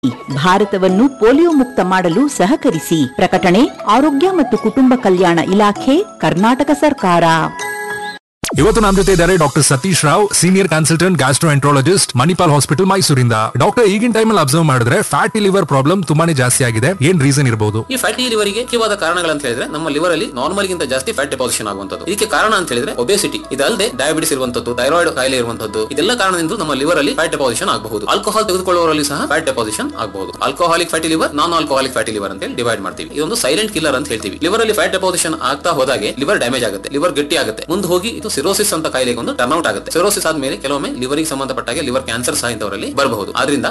ಭಾರತವನ್ನು ಪೋಲಿಯೋ ಮುಕ್ತ ಮಾಡಲು ಸಹಕರಿಸಿ ಪ್ರಕಟಣೆ ಆರೋಗ್ಯ ಮತ್ತು ಕುಟುಂಬ ಕಲ್ಯಾಣ ಇಲಾಖೆ ಕರ್ನಾಟಕ ಸರ್ಕಾರ ಇವತ್ತು ನಮ್ಮ ಜೊತೆ ಇದ್ದಾರೆ doctor Satish Rao senior consultant gastroenterologist Manipal hospital ಮೈಸೂರಿಂದ ಡಾಕ್ಟರ್ ಈಗಿನ ಟೈಮಲ್ಲಿ ಅಬ್ಸರ್ವ್ ಮಾಡಿದ್ರೆ ಫ್ಯಾಟಿ ಲಿವರ್ ಪ್ರಾಬ್ಲಮ್ ತುಂಬಾನೇ ಜಾಸ್ತಿ ಆಗಿದೆ ಏನ್ ರೀಸನ್ ಇರಬಹುದು ಈ ಫ್ಯಾಟಿ ಲಿವರಿಗೆ ಮುಖ್ಯವಾದ ಕಾರಣಗಳಂತ ಹೇಳಿದ್ರೆ ನಮ್ಮ ಲಿವರ್ ಅಲ್ಲಿ ನಾರ್ಮಲ್ ಗಿಂತ ಜಾಸ್ತಿ ಫ್ಯಾಟ್ ಡೆಪಾಸಿಷನ್ ಆಗುವಂತದ್ದು ಇದಕ್ಕೆ ಕಾರಣ ಅಂತ ಹೇಳಿದ್ರೆ ಒಬೇಸಿಟಿ ಇದಲ್ಲದೆ ಡಯಾಬಿಟಿಸ್ ಇರುವಂತದ್ದು ಥೈರಾಯ್ಡ್ ಕಾಯಿಲೆ ಇರುವಂತದ್ದು ಇದೆಲ್ಲ ಕಾರಣದಿಂದ ನಮ್ಮ ಲಿವರ್ ಅಲ್ಲಿ ಫ್ಯಾಟ್ ಡೆಪಾಸಿಷನ್ ಆಗಬಹುದು ಆಲ್ಕೋಹಾಲ್ ತೆಗೆದುಕೊಳ್ಳುವವರಲ್ಲಿ ಸಹ ಫ್ಯಾಟ್ ಡೆಪಾಸಿಷನ್ ಆಗಬಹುದು alcoholic fatty liver non alcoholic fatty liver ಅಂತ ಹೇಳಿ ಡಿವೈಡ್ ಮಾಡ್ತೀವಿ ಇದೊಂದು ಸೈಲೆಂಟ್ ಕಿಲ್ಲರ್ ಅಂತ ಹೇಳ್ತೀವಿ ಲಿವರ್ ಅಲ್ಲಿ ಫ್ಯಾಟ್ ಡೆಪಾಸಿಷನ್ ಆಗ್ತಾ ಹೋದಾಗೆ ಲಿವರ್ ಡ್ಯಾಮೇಜ್ ಆಗುತ್ತೆ ಲಿವರ್ ಗಟ್ಟಿ ಆಗುತ್ತೆ ಮುಂದೆ ಹೋಗಿ ಇದು ಸಿರೋಸಿಸ್ ಅಂತ ಕಾಯಿಲೆಗೆ ಒಂದು ಟರ್ನ್ ಔಟ್ ಆಗುತ್ತೆ ಸಿರೋಸಿಸ್ ಆದ್ಮೇಲೆ ಕೆಲವೊಮ್ಮೆ ಲಿವರಿಗೆ ಸಂಬಂಧಪಟ್ಟಾಗೆ ಲಿವರ್ ಕ್ಯಾನ್ಸರ್ ಸಹ ಇಂಥವರಲ್ಲಿ ಬರಬಹುದು ಆದ್ರಿಂದ